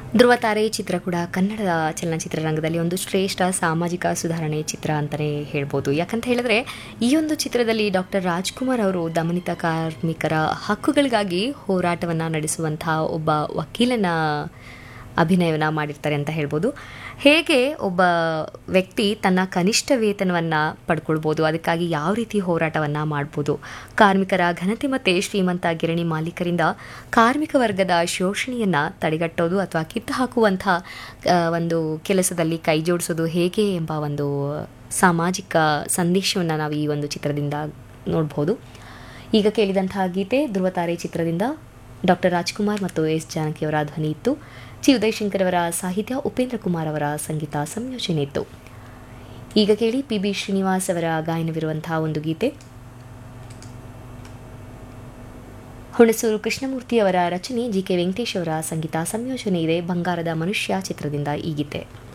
ಧ್ರುವತಾರೆ ಚಿತ್ರ ಕೂಡ ಕನ್ನಡದ ಚಲನಚಿತ್ರರಂಗದಲ್ಲಿ ಒಂದು ಶ್ರೇಷ್ಠ ಸಾಮಾಜಿಕ ಸುಧಾರಣೆ ಚಿತ್ರ ಅಂತಲೇ ಹೇಳ್ಬೋದು ಯಾಕಂತ ಹೇಳಿದ್ರೆ ಈ ಒಂದು ಚಿತ್ರದಲ್ಲಿ ಡಾಕ್ಟರ್ ರಾಜ್ಕುಮಾರ್ ಅವರು ದಮನಿತ ಕಾರ್ಮಿಕರ ಹಕ್ಕುಗಳಿಗಾಗಿ ಹೋರಾಟವನ್ನು ನಡೆಸುವಂತಹ ಒಬ್ಬ ವಕೀಲನ ಅಭಿನಯವನ್ನು ಮಾಡಿರ್ತಾರೆ ಅಂತ ಹೇಳ್ಬೋದು ಹೇಗೆ ಒಬ್ಬ ವ್ಯಕ್ತಿ ತನ್ನ ಕನಿಷ್ಠ ವೇತನವನ್ನು ಪಡ್ಕೊಳ್ಬೋದು ಅದಕ್ಕಾಗಿ ಯಾವ ರೀತಿ ಹೋರಾಟವನ್ನು ಮಾಡ್ಬೋದು ಕಾರ್ಮಿಕರ ಘನತೆ ಮತ್ತು ಶ್ರೀಮಂತ ಗಿರಣಿ ಮಾಲೀಕರಿಂದ ಕಾರ್ಮಿಕ ವರ್ಗದ ಶೋಷಣೆಯನ್ನು ತಡೆಗಟ್ಟೋದು ಅಥವಾ ಕಿತ್ತು ಹಾಕುವಂಥ ಆ, ಒಂದು ಕೆಲಸದಲ್ಲಿ ಕೈ ಜೋಡಿಸೋದು ಹೇಗೆ ಎಂಬ ಒಂದು ಸಾಮಾಜಿಕ ಸಂದೇಶವನ್ನು ನಾವು ಈ ಒಂದು ಚಿತ್ರದಿಂದ ನೋಡ್ಬೋದು ಈಗ ಕೇಳಿದಂತಹ ಗೀತೆ ಧ್ರುವತಾರೆ ಚಿತ್ರದಿಂದ ಡಾಕ್ಟರ್ ರಾಜ್ಕುಮಾರ್ ಮತ್ತು ಎಸ್ ಜಾನಕಿಯವರ ಧ್ವನಿ ಇತ್ತು ಚಿ ಉದಯಶಂಕರ್ ಅವರ ಸಾಹಿತ್ಯ ಉಪೇಂದ್ರ ಕುಮಾರ್ ಅವರ ಸಂಗೀತ ಸಂಯೋಜನೆ ಇತ್ತು ಈಗ ಕೇಳಿ ಪಿ ಬಿ ಶ್ರೀನಿವಾಸ್ ಅವರ ಗಾಯನವಿರುವಂತಹ ಒಂದು ಗೀತೆ ಹುಣಸೂರು ಕೃಷ್ಣಮೂರ್ತಿ ಅವರ ರಚನೆ ಜಿ ಕೆ ವೆಂಕಟೇಶ್ ಅವರ ಸಂಗೀತ ಸಂಯೋಜನೆ ಇದೆ ಬಂಗಾರದ ಮನುಷ್ಯ ಚಿತ್ರದಿಂದ ಈ ಗೀತೆ